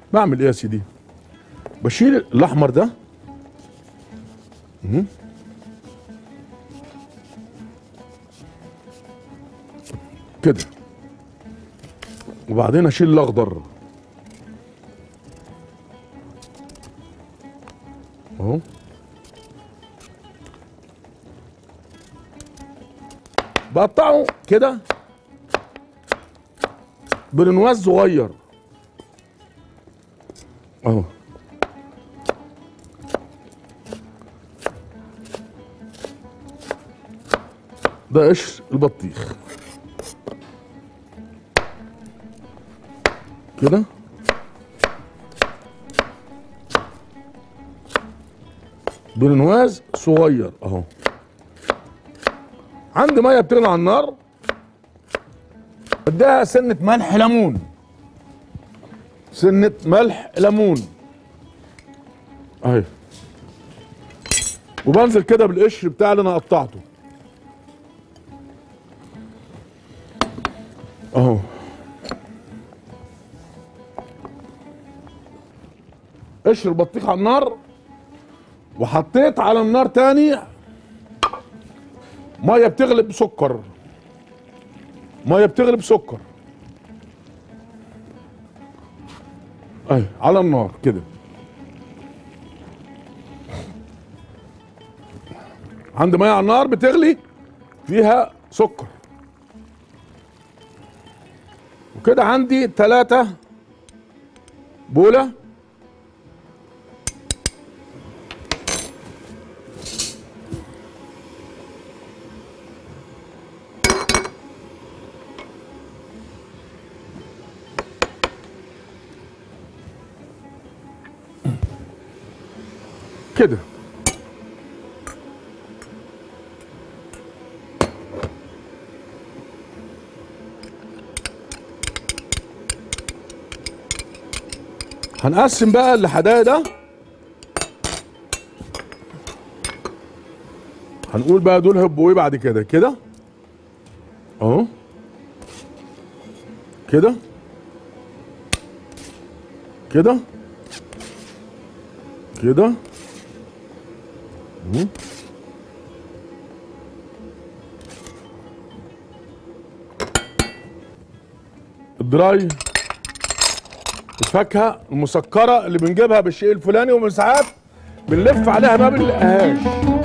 بعمل ايه يا سيدي بشيل الاحمر ده مهم. كده وبعدين اشيل الاخضر اهو بقطعه كده برنواز صغير اهو ده قشر البطيخ كده برنواز صغير اهو عندي ميه بتغلي على النار اديها سنه ملح ليمون سنه ملح ليمون اهي وبنزل كده بالقشر بتاع اللي انا قطعته اهو قشر البطيخ على النار وحطيت على النار تاني ميه بتغلي بسكر ميه بتغلي بسكر اهي على النار كده عندي ميه على النار بتغلي فيها سكر وكده عندي ثلاثة بولة كده هنقسم بقى الحدايا ده هنقول بقى دول هيبقوا ايه بعد كده كده اهو كده كده كده اهو. الدراي الفاكهه المسكره اللي بنجيبها بالشيء الفلاني ومن ساعات بنلف عليها ما بنلاقيهاش